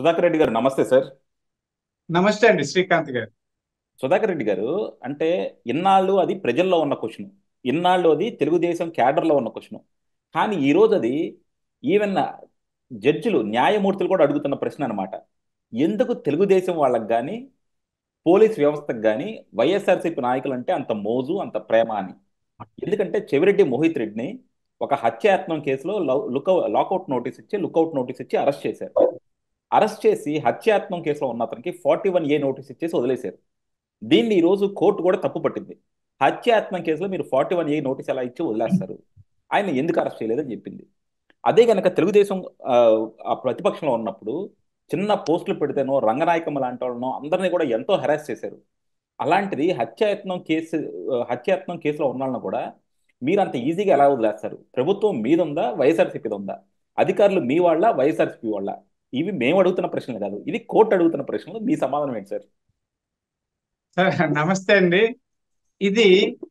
సుధాకర్ రెడ్డి గారు నమస్తే సార్ నమస్తే అండి శ్రీకాంత్ గారు సుధాకర్ రెడ్డి గారు అంటే ఇన్నాళ్ళు అది ప్రజల్లో ఉన్న క్వశ్చన్ ఇన్నాళ్ళు అది తెలుగుదేశం క్యాడర్లో ఉన్న క్వశ్చన్ కానీ ఈరోజు అది ఈవెన్ జడ్జిలు న్యాయమూర్తులు కూడా అడుగుతున్న ప్రశ్న అనమాట ఎందుకు తెలుగుదేశం వాళ్ళకి కానీ పోలీస్ వ్యవస్థకు కానీ వైఎస్ఆర్సీపీ నాయకులు అంటే అంత మోజు అంత ప్రేమ అని ఎందుకంటే చెవిరెడ్డి మోహిత్ రెడ్డిని ఒక హత్యాయత్నం కేసులో లుక్ లాకౌట్ నోటీస్ ఇచ్చి లుకౌట్ నోటీస్ ఇచ్చి అరెస్ట్ చేశారు అరెస్ట్ చేసి హత్యాయత్నం కేసులో ఉన్న అతనికి ఫార్టీ వన్ ఏ నోటీస్ ఇచ్చేసి వదిలేశారు దీన్ని ఈ రోజు కోర్టు కూడా తప్పు పట్టింది హత్యాయత్నం కేసులో మీరు ఫార్టీ వన్ ఏ నోటీస్ ఎలా ఇచ్చి వదిలేస్తారు ఆయన ఎందుకు అరెస్ట్ చేయలేదని చెప్పింది అదే కనుక తెలుగుదేశం ఆ ప్రతిపక్షంలో ఉన్నప్పుడు చిన్న పోస్టులు పెడితేనో రంగనాయకమ్మ లాంటి వాళ్ళనో అందరినీ కూడా ఎంతో హెరాస్ చేశారు అలాంటిది హత్యాయత్నం కేసు హత్యాయత్నం కేసులో ఉన్న వాళ్ళని కూడా మీరు అంత ఈజీగా ఎలా వదిలేస్తారు ప్రభుత్వం మీదుందా వైఎస్ఆర్సీపీది ఉందా అధికారులు మీ వాళ్ళ వైఎస్ఆర్సీపీ వాళ్ళ ఇవి మేము అడుగుతున్న ప్రశ్నలు కాదు ఇది కోర్టు అడుగుతున్న ప్రశ్నలు మీ సమాధానం ఏంటి సార్ నమస్తే అండి ఇది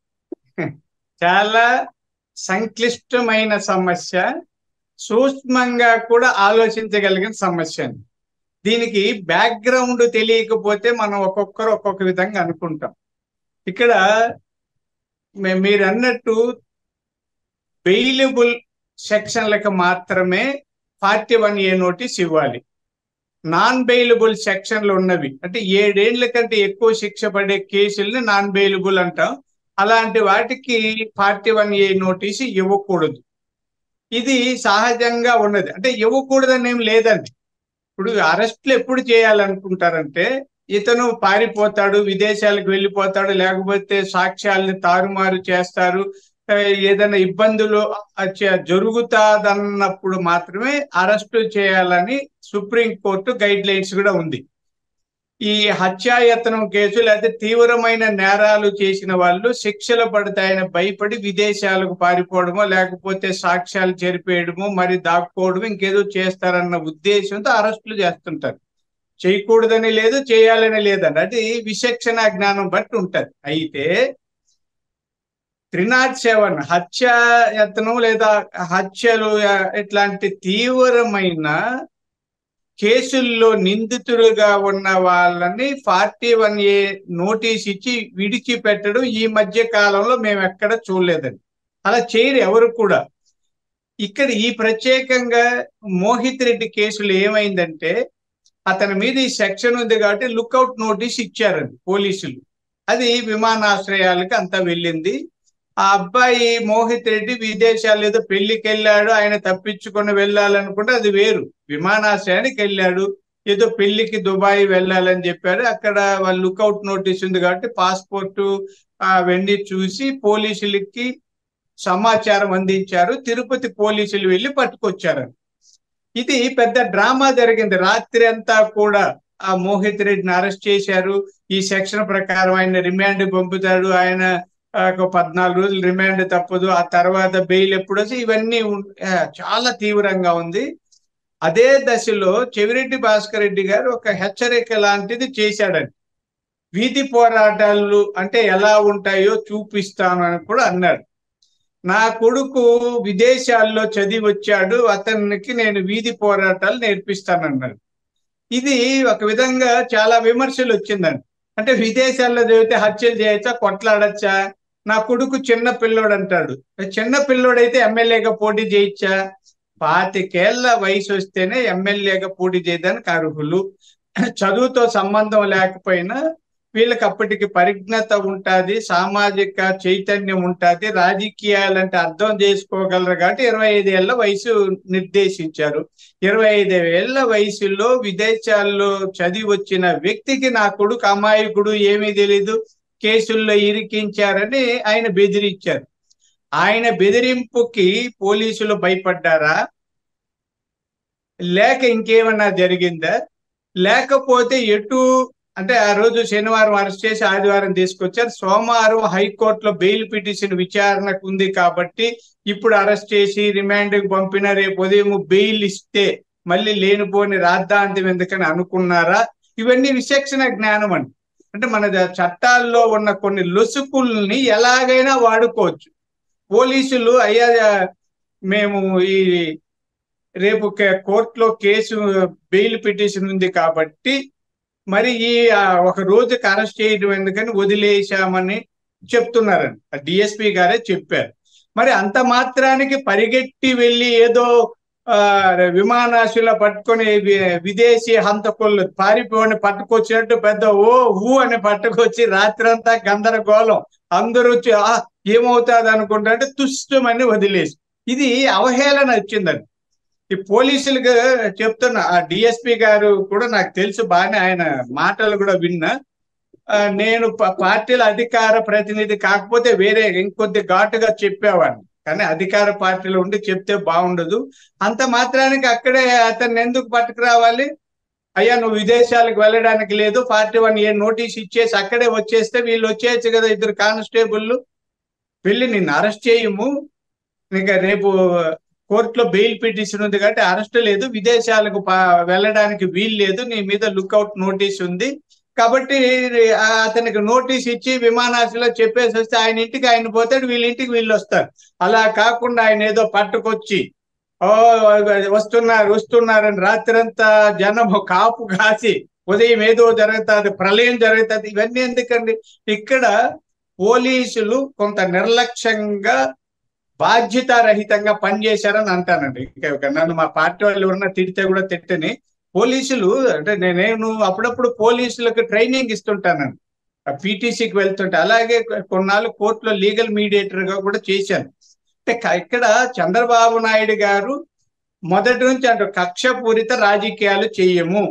చాలా సంక్లిష్టమైన సమస్య సూక్ష్మంగా కూడా ఆలోచించగలిగిన సమస్య అండి దీనికి బ్యాక్గ్రౌండ్ తెలియకపోతే మనం ఒక్కొక్కరు ఒక్కొక్క విధంగా అనుకుంటాం ఇక్కడ మీరు అన్నట్టు బెయిలబుల్ సెక్షన్లకు మాత్రమే ఫార్టీ వన్ ఏ నోటీస్ ఇవ్వాలి నాన్ బెయిలబుల్ సెక్షన్లు ఉన్నవి అంటే ఏడేళ్ల కంటే ఎక్కువ శిక్ష పడే కేసుల్ని నాన్ బెయిలబుల్ అంటాం అలాంటి వాటికి ఫార్టీ వన్ ఏ నోటీసు ఇవ్వకూడదు ఇది సహజంగా ఉన్నది అంటే ఇవ్వకూడదని ఏం లేదండి ఇప్పుడు అరెస్ట్లు ఎప్పుడు చేయాలనుకుంటారంటే ఇతను పారిపోతాడు విదేశాలకు వెళ్ళిపోతాడు లేకపోతే సాక్ష్యాలని తారుమారు చేస్తారు ఏదైనా ఇబ్బందులు జరుగుతాదన్నప్పుడు మాత్రమే అరెస్టు చేయాలని సుప్రీంకోర్టు గైడ్ లైన్స్ కూడా ఉంది ఈ హత్యాయత్నం కేసు లేకపోతే తీవ్రమైన నేరాలు చేసిన వాళ్ళు శిక్షలు పడతాయని భయపడి విదేశాలకు పారిపోవడమో లేకపోతే సాక్ష్యాలు చెరిపేయడమో మరి దాక్కోవడమో ఇంకేదో చేస్తారన్న ఉద్దేశంతో అరెస్టులు చేస్తుంటారు చేయకూడదని లేదు చేయాలని లేదండి అది విచక్షణ జ్ఞానం బట్టి ఉంటది అయితే త్రీ నాట్ సెవెన్ హత్యాయత్నం లేదా హత్యలు ఇట్లాంటి తీవ్రమైన కేసుల్లో నిందితులుగా ఉన్న వాళ్ళని ఫార్టీ వన్ ఏ నోటీస్ ఇచ్చి విడిచిపెట్టడం ఈ మధ్య కాలంలో మేము ఎక్కడ చూడలేదండి అలా చేయరు ఎవరు కూడా ఇక్కడ ఈ ప్రత్యేకంగా మోహిత్ రెడ్డి కేసులో ఏమైందంటే అతని మీద ఈ సెక్షన్ ఉంది కాబట్టి లుక్అవుట్ నోటీస్ ఇచ్చారండి పోలీసులు అది విమానాశ్రయాలకు అంతా వెళ్ళింది ఆ అబ్బాయి మోహిత్ రెడ్డి విదేశాలు ఏదో పెళ్లికి వెళ్ళాడు ఆయన తప్పించుకొని వెళ్ళాలనుకుంటే అది వేరు విమానాశ్రయానికి వెళ్ళాడు ఏదో పెళ్లికి దుబాయ్ వెళ్ళాలని చెప్పారు అక్కడ వాళ్ళు లుక్అవుట్ నోటీస్ ఉంది కాబట్టి పాస్పోర్ట్ వెండి చూసి పోలీసులకి సమాచారం అందించారు తిరుపతి పోలీసులు వెళ్ళి పట్టుకొచ్చారు ఇది పెద్ద డ్రామా జరిగింది రాత్రి అంతా కూడా ఆ మోహిత్ రెడ్డిని అరెస్ట్ చేశారు ఈ సెక్షన్ ప్రకారం ఆయన రిమాండ్ పంపుతాడు ఆయన ఒక పద్నాలుగు రోజులు రిమాండ్ తప్పదు ఆ తర్వాత బెయిల్ ఎప్పుడు వచ్చి ఇవన్నీ చాలా తీవ్రంగా ఉంది అదే దశలో చెవిరెడ్డి భాస్కర్ రెడ్డి గారు ఒక హెచ్చరిక లాంటిది చేశాడండి వీధి పోరాటాలు అంటే ఎలా ఉంటాయో చూపిస్తాను అని కూడా అన్నాడు నా కొడుకు విదేశాల్లో చదివి వచ్చాడు అతనికి నేను వీధి పోరాటాలు నేర్పిస్తానన్నాడు ఇది ఒక విధంగా చాలా విమర్శలు వచ్చిందండి అంటే విదేశాల్లో చదివితే హత్యలు చేయొచ్చా కొట్లాడచ్చా నా కొడుకు చిన్న పిల్లోడు అంటాడు చిన్న పిల్లోడైతే ఎమ్మెల్యేగా పోటీ చేయొచ్చా పాతికేళ్ల వయసు వస్తేనే ఎమ్మెల్యేగా పోటీ చేయడానికి అర్హులు చదువుతో సంబంధం లేకపోయినా వీళ్ళకి అప్పటికి పరిజ్ఞత ఉంటుంది సామాజిక చైతన్యం ఉంటుంది రాజకీయాలంటే అర్థం చేసుకోగలరు కాబట్టి ఇరవై ఐదేళ్ల వయసు నిర్దేశించారు ఇరవై ఐదేళ్ల వయసులో విదేశాల్లో చదివి వచ్చిన వ్యక్తికి నా కొడుకు అమాయకుడు ఏమీ తెలీదు కేసుల్లో ఇరికించారని ఆయన బెదిరించారు ఆయన బెదిరింపుకి పోలీసులు భయపడ్డారా లేక ఇంకేమన్నా జరిగిందా లేకపోతే ఎటు అంటే ఆ రోజు శనివారం అరెస్ట్ చేసి ఆదివారం తీసుకొచ్చారు సోమవారం హైకోర్టులో బెయిల్ పిటిషన్ విచారణకు ఉంది కాబట్టి ఇప్పుడు అరెస్ట్ చేసి రిమాండ్ పంపిన రేపు ఉదయం బెయిల్ ఇస్తే మళ్ళీ లేనిపోని రాద్ధాంతం ఎందుకని అనుకున్నారా ఇవన్నీ విచక్షణ జ్ఞానం అండి అంటే మన చట్టాల్లో ఉన్న కొన్ని లొసుకుల్ని ఎలాగైనా వాడుకోవచ్చు పోలీసులు అయ్యా మేము ఈ రేపు కే- కోర్టులో కేసు బెయిల్ పిటిషన్ ఉంది కాబట్టి మరి ఈ ఆ, ఒక రోజుకి అరెస్ట్ చేయడం ఎందుకని వదిలేశామని చెప్తున్నారండి డిఎస్పి గారే చెప్పారు మరి అంత మాత్రానికి పరిగెట్టి వెళ్ళి ఏదో ఆ, విమానాశ్రయంలో పట్టుకొని వి- విదేశీ హంతకులు పారిపోని పట్టుకొచ్చినట్టు పెద్ద ఓ ఊ అని పట్టుకొచ్చి రాత్రంతా గందరగోళం అందరూ వచ్చి "ఆ, ఏమవుతాది అనుకుంటుంటే తుష్టమని వదిలేసి ఇది అవహేళన వచ్చిందండి ఈ పోలీసులకు చెప్తున్నా ఆ డిఎస్పి గారు కూడా నాకు తెలుసు బాగానే ఆయన మాటలు కూడా విన్నా ఆ, నేను ప- పార్టీల అధికార ప్రతినిధి కాకపోతే వేరే ఇంకొద్ది ఘాటుగా చెప్పేవాడిని కానీ అధికార పార్టీలో ఉండి చెప్తే బాగుండదు అంత మాత్రానికి అక్కడే అతన్ని ఎందుకు పట్టుకురావాలి అయ్యా నువ్వు విదేశాలకు వెళ్ళడానికి లేదు పార్టీ వన్ ఏ నోటీస్ ఇచ్చేసి అక్కడే వచ్చేస్తే వీళ్ళు వచ్చేయచ్చు కదా ఇద్దరు కానిస్టేబుల్ వెళ్ళి నిన్ను అరెస్ట్ చేయము ఇంకా రేపు కోర్టులో బెయిల్ పిటిషన్ ఉంది కాబట్టి అరెస్ట్ లేదు విదేశాలకు పా- వెళ్ళడానికి వీలు లేదు నీ మీద లుక్అవుట్ నోటీస్ ఉంది కాబట్టి ఆ అతనికి నోటీస్ ఇచ్చి విమానాశ్రయంలో చెప్పేసి వస్తే ఆయన ఇంటికి ఆయన పోతాడు వీళ్ళ ఇంటికి వీళ్ళు వస్తారు అలా కాకుండా ఆయన ఏదో పట్టుకొచ్చి ఓ వస్తున్నారు వస్తున్నారని రాత్రంతా జనం కాపు కాసి ఉదయం ఏదో జరుగుతుంది ప్రళయం జరుగుతుంది ఇవన్నీ ఎందుకండి ఇక్కడ పోలీసులు కొంత నిర్లక్ష్యంగా బాధ్యతారహితంగా పనిచేశారని అంటానండి ఇంకా నన్ను మా పార్టీ వాళ్ళు ఎవరన్నా తిడితే కూడా తిట్టని పోలీసులు అంటే నేను అప్పుడప్పుడు పోలీసులకు ట్రైనింగ్ ఇస్తుంటానండి పీటీసీకి వెళ్తుంటే అలాగే కొన్నాళ్ళు కోర్టులో లీగల్ మీడియేటర్ గా కూడా చేశాను అంటే క- ఇక్కడ చంద్రబాబు నాయుడు గారు మొదటి నుంచి అంటే కక్షపూరిత రాజకీయాలు చేయము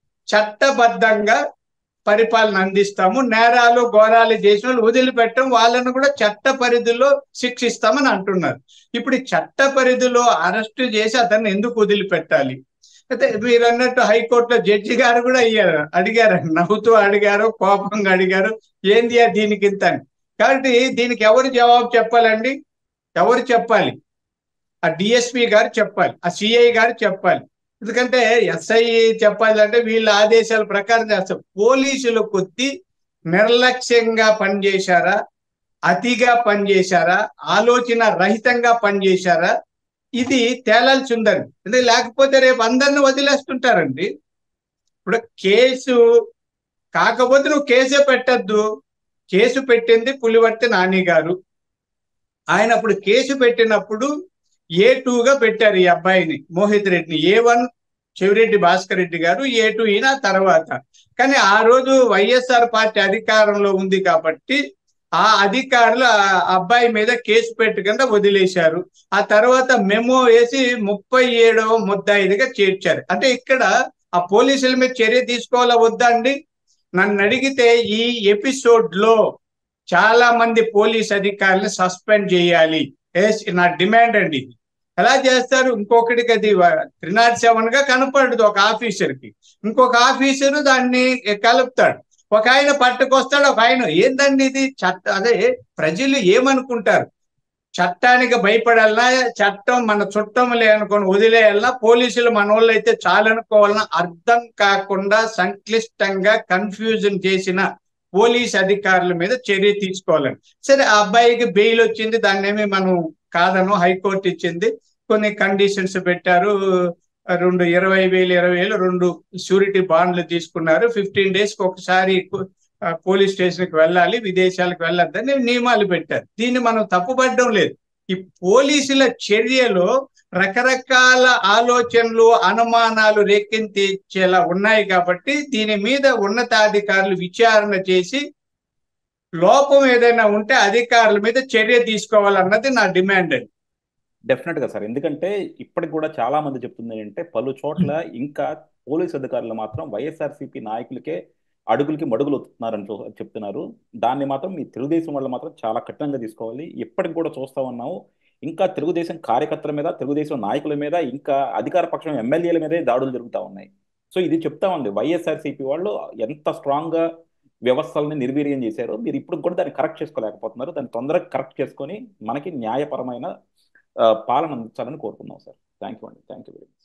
చట్టబద్ధంగా పరిపాలన అందిస్తాము నేరాలు ఘోరాలు చేసిన వాళ్ళు వదిలిపెట్టం వాళ్ళను కూడా చట్ట పరిధిలో శిక్షిస్తామని అంటున్నారు ఇప్పుడు ఈ చట్ట పరిధిలో అరెస్టు చేసి అతన్ని ఎందుకు వదిలిపెట్టాలి అయితే మీరు అన్నట్టు హైకోర్టులో జడ్జి గారు కూడా అయ్యారు అడిగారు నవ్వుతూ అడిగారు కోపంగా అడిగారు ఏంది ఆ దీనికి ఇంత అని కాబట్టి దీనికి ఎవరు జవాబు చెప్పాలండి ఎవరు చెప్పాలి ఆ డిఎస్పి గారు చెప్పాలి ఆ సిఐ గారు చెప్పాలి ఎందుకంటే ఎస్ఐ చెప్పాలంటే వీళ్ళ ఆదేశాల ప్రకారం చేస్తారు పోలీసులు కొద్ది నిర్లక్ష్యంగా పనిచేశారా అతిగా పనిచేశారా ఆలోచన రహితంగా పనిచేశారా ఇది తేలాల్సి ఉందండి అంటే లేకపోతే రేపు అందరిని వదిలేస్తుంటారండి ఇప్పుడు కేసు కాకపోతే నువ్వు కేసే పెట్టద్దు కేసు పెట్టింది పులివర్తి నాని గారు ఆయన అప్పుడు కేసు పెట్టినప్పుడు ఏ గా పెట్టారు ఈ అబ్బాయిని మోహిత్ రెడ్డిని A one Chevireddy Bhaskar Reddy garu A two ఈయన తర్వాత కానీ ఆ రోజు వైఎస్ఆర్ పార్టీ అధికారంలో ఉంది కాబట్టి ఆ అధికారులు ఆ అబ్బాయి మీద కేసు పెట్టకుండా వదిలేశారు ఆ తర్వాత మెమో వేసి ముప్పై ఏడవ ముద్దాయిదిగా చేర్చారు అంటే ఇక్కడ ఆ పోలీసుల మీద చర్య తీసుకోవాలా వద్దా అండి నన్ను అడిగితే ఈ ఎపిసోడ్ లో చాలా మంది పోలీస్ అధికారులను సస్పెండ్ చేయాలి ఎస్ నా డిమాండ్ అండి ఇది. ఎలా చేస్తారు ఇంకొకటికి అది త్రీ నాట్ సెవెన్ గా కనపడదు ఒక ఆఫీసర్ కి ఇంకొక ఆఫీసర్ దాన్ని కలుపుతాడు ఒక ఆయన పట్టుకొస్తాడు ఒక ఆయన ఏందండి ఇది చట్ట అదే ప్రజలు ఏమనుకుంటారు చట్టానికి భయపడాలన్నా చట్టం మన చుట్టములే అనుకొని వదిలేయాలన్నా పోలీసులు మన వాళ్ళు అయితే చాలనుకోవాలన్నా అర్థం కాకుండా సంక్లిష్టంగా కన్ఫ్యూజన్ చేసిన పోలీస్ అధికారుల మీద చర్య తీసుకోవాలని సరే ఆ అబ్బాయికి బెయిల్ వచ్చింది దాన్ని ఏమి మనం కాదను హైకోర్టు ఇచ్చింది కొన్ని కండిషన్స్ పెట్టారు రెండు ఇరవై వేలు ఇరవై వేలు రెండు షూరిటీ బాండ్లు తీసుకున్నారు ఫిఫ్టీన్ డేస్ కి ఒకసారి ఆ, పోలీస్ స్టేషన్ కి వెళ్ళాలి విదేశాలకు వెళ్ళొద్దని నియమాలు పెట్టారు దీన్ని మనం తప్పుపడడం లేదు ఈ పోలీసుల చర్యలో రకరకాల ఆలోచనలు అనుమానాలు రేకెత్తించేలా ఉన్నాయి కాబట్టి దీని మీద ఉన్నతాధికారులు విచారణ చేసి లోపం ఏదైనా ఉంటే అధికారుల మీద చర్య తీసుకోవాలన్నది నా డిమాండ్ అండి డెఫినెట్ గా సార్ ఎందుకంటే ఇప్పటికి కూడా చాలా మంది చెప్తుంది ఏంటంటే పలు చోట్ల ఇంకా పోలీస్ అధికారులు మాత్రం వైఎస్ఆర్సీపీ నాయకులకే అడుగులకి మడుగులు వస్తున్నారని చూ- చెప్తున్నారు దాన్ని మాత్రం మీ తెలుగుదేశం వాళ్ళు మాత్రం చాలా కఠినంగా తీసుకోవాలి ఇప్పటికి కూడా చూస్తా ఉన్నాము ఇంకా తెలుగుదేశం కార్యకర్తల మీద తెలుగుదేశం నాయకుల మీద ఇంకా అధికార పక్షం ఎమ్మెల్యేల మీదే దాడులు జరుగుతూ ఉన్నాయి సో ఇది చెప్తా ఉంది వైఎస్ఆర్సీపీ వాళ్ళు ఎంత స్ట్రాంగ్ గా వ్యవస్థల్ని నిర్వీర్యం చేశారో మీరు ఇప్పుడు కూడా దాన్ని కరెక్ట్ చేసుకోలేకపోతున్నారు దాన్ని తొందరగా కరెక్ట్ చేసుకొని మనకి న్యాయపరమైన ఆ, పాలన అందించాలని కోరుకుందాం సార్ థ్యాంక్ యూ అండి థ్యాంక్ యూ వెరీ మచ్